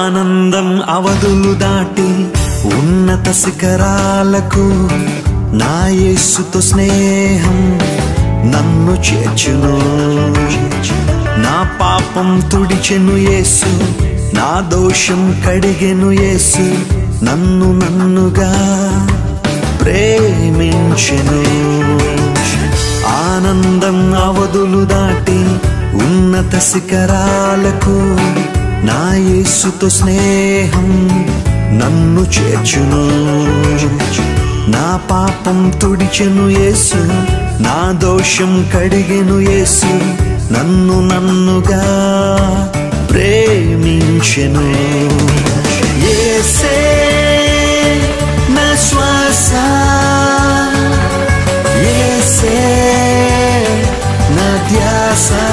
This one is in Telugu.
ఆనందం అవధులు దాటి ఉన్నత శిఖరాలకు నా యేసుతో స్నేహం నన్ను చేర్చును నా పాపం తుడిచెను యేసు నా దోషం కడిగెను యేసు నన్ను నన్నుగా ప్రేమించెను ఆనందం అవధులు దాటి ఉన్నత శిఖరాలకు నా యేసుతో స్నేహం నన్ను చేర్చును నా పాపం తుడిచెను యేసు నా దోషం కడిగెను యేసు నన్ను నన్నుగా ప్రేమించెను యేసే నా శ్వాస యేసే నా ధ్యాస